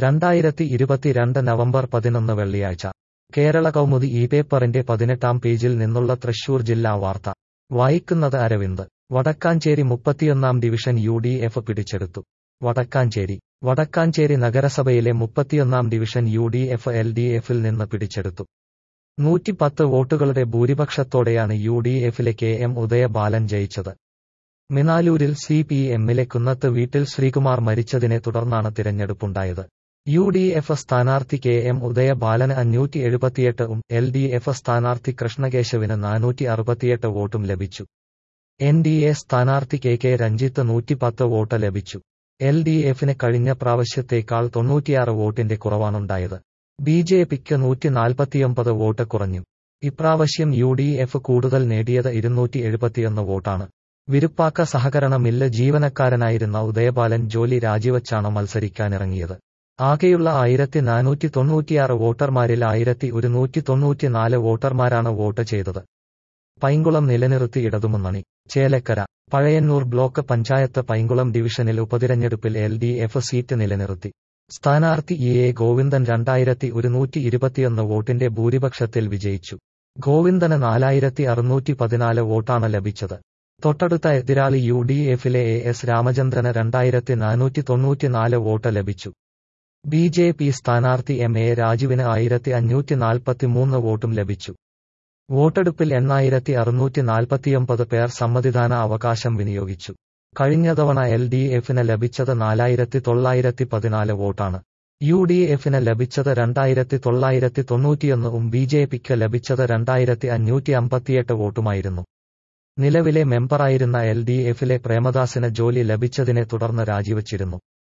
രണ്ടായിരത്തി ഇരുപത്തിരണ്ട് നവംബർ പതിനൊന്ന് വെള്ളിയാഴ്ച കേരള കൗമുദി ഈ പേപ്പറിന്റെ പതിനെട്ടാം പേജിൽ നിന്നുള്ള തൃശൂർ ജില്ലാ വാർത്ത വായിക്കുന്നത് അരവിന്ദ് വടക്കാഞ്ചേരി മുപ്പത്തിയൊന്നാം ഡിവിഷൻ യു ഡി എഫ് പിടിച്ചെടുത്തു വടക്കാഞ്ചേരി വടക്കാഞ്ചേരി നഗരസഭയിലെ മുപ്പത്തിയൊന്നാം division U D F L D എഫിൽ നിന്ന് പിടിച്ചെടുത്തു നൂറ്റിപ്പത്ത് വോട്ടുകളുടെ ഭൂരിപക്ഷത്തോടെയാണ് യു ഡി എഫിലെ കെ എം ഉദയബാലൻ ജയിച്ചത് മിനാലൂരിൽ സി പി എമ്മിലെ കുന്നത്ത് വീട്ടിൽ ശ്രീകുമാർ മരിച്ചതിനെ തുടർന്നാണ് തിരഞ്ഞെടുപ്പുണ്ടായത് യു ഡി എഫ് സ്ഥാനാർത്ഥി കെ എം ഉദയബാലന് അഞ്ഞൂറ്റി എഴുപത്തിയെട്ടും എൽ ഡി എഫ് സ്ഥാനാർത്ഥി കൃഷ്ണകേശവിന് നാനൂറ്റി അറുപത്തിയെട്ട് വോട്ടും ലഭിച്ചു എൻ ഡി എ സ്ഥാനാർത്ഥി കെ കെ രഞ്ജിത്ത് നൂറ്റിപ്പത്ത് വോട്ട് ലഭിച്ചു എൽ ഡി എഫിന് കഴിഞ്ഞ പ്രാവശ്യത്തേക്കാൾ തൊണ്ണൂറ്റിയാറ് വോട്ടിന്റെ കുറവാണുണ്ടായത് ബി ജെ പിക്ക് നൂറ്റി നാൽപ്പത്തിയൊമ്പത് വോട്ട് കുറഞ്ഞു ഇപ്രാവശ്യം യു ഡി എഫ് കൂടുതൽ നേടിയത് ഇരുന്നൂറ്റി എഴുപത്തിയൊന്ന് വോട്ടാണ് വിരുപ്പാക്ക സഹകരണ മില്ല് ജീവനക്കാരനായിരുന്ന ഉദയബാലൻ ജോലി രാജിവച്ചാണ് മത്സരിക്കാനിറങ്ങിയത് ആകെയുള്ള ആയിരത്തി നാനൂറ്റി തൊണ്ണൂറ്റിയാറ് വോട്ടർമാരിൽ ആയിരത്തി ഒരുന്നൂറ്റി തൊണ്ണൂറ്റിനാല് വോട്ടർമാരാണ് വോട്ട് ചെയ്തത് പൈങ്കുളം നിലനിർത്തി ഇടതുമുന്നണി ചേലക്കര പഴയന്നൂർ ബ്ലോക്ക് പഞ്ചായത്ത് പൈങ്കുളം ഡിവിഷനിൽ ഉപതിരഞ്ഞെടുപ്പിൽ എൽ ഡി എഫ് സീറ്റ് നിലനിർത്തി സ്ഥാനാർത്ഥി ഇ എ ഗോവിന്ദൻ രണ്ടായിരത്തി ഒരുന്നൂറ്റി ഇരുപത്തിയൊന്ന് വോട്ടിന്റെ ഭൂരിപക്ഷത്തിൽ വിജയിച്ചു ഗോവിന്ദന് നാലായിരത്തി അറുന്നൂറ്റി പതിനാല് വോട്ടാണ് ലഭിച്ചത് തൊട്ടടുത്ത എതിരാളി യു ഡി എഫിലെ എ എസ് രാമചന്ദ്രന് രണ്ടായിരത്തി നാനൂറ്റി തൊണ്ണൂറ്റിനാല് വോട്ട് ലഭിച്ചു ബി ജെ പി സ്ഥാനാർത്ഥി എം എ രാജുവിന് ആയിരത്തി അഞ്ഞൂറ്റി നാൽപ്പത്തിമൂന്ന് വോട്ടും ലഭിച്ചു വോട്ടെടുപ്പിൽ എണ്ണായിരത്തി അറുന്നൂറ്റി നാൽപ്പത്തിയൊമ്പത് പേർ സമ്മതിദാന അവകാശം വിനിയോഗിച്ചു കഴിഞ്ഞ തവണ എൽ ഡി എഫിന് ലഭിച്ചത് നാലായിരത്തി തൊള്ളായിരത്തി പതിനാല് വോട്ടാണ് യു ഡി എഫിന് ലഭിച്ചത് രണ്ടായിരത്തി തൊള്ളായിരത്തി തൊണ്ണൂറ്റിയൊന്നും ബി ജെ പിക്ക് ലഭിച്ചത് രണ്ടായിരത്തി അഞ്ഞൂറ്റി അമ്പത്തിയെട്ട് വോട്ടുമായിരുന്നു നിലവിലെ മെമ്പറായിരുന്ന എൽ ഡി എഫിലെ പ്രേമദാസിന് ജോലി ലഭിച്ചതിനെ തുടർന്ന് രാജിവച്ചിരുന്നു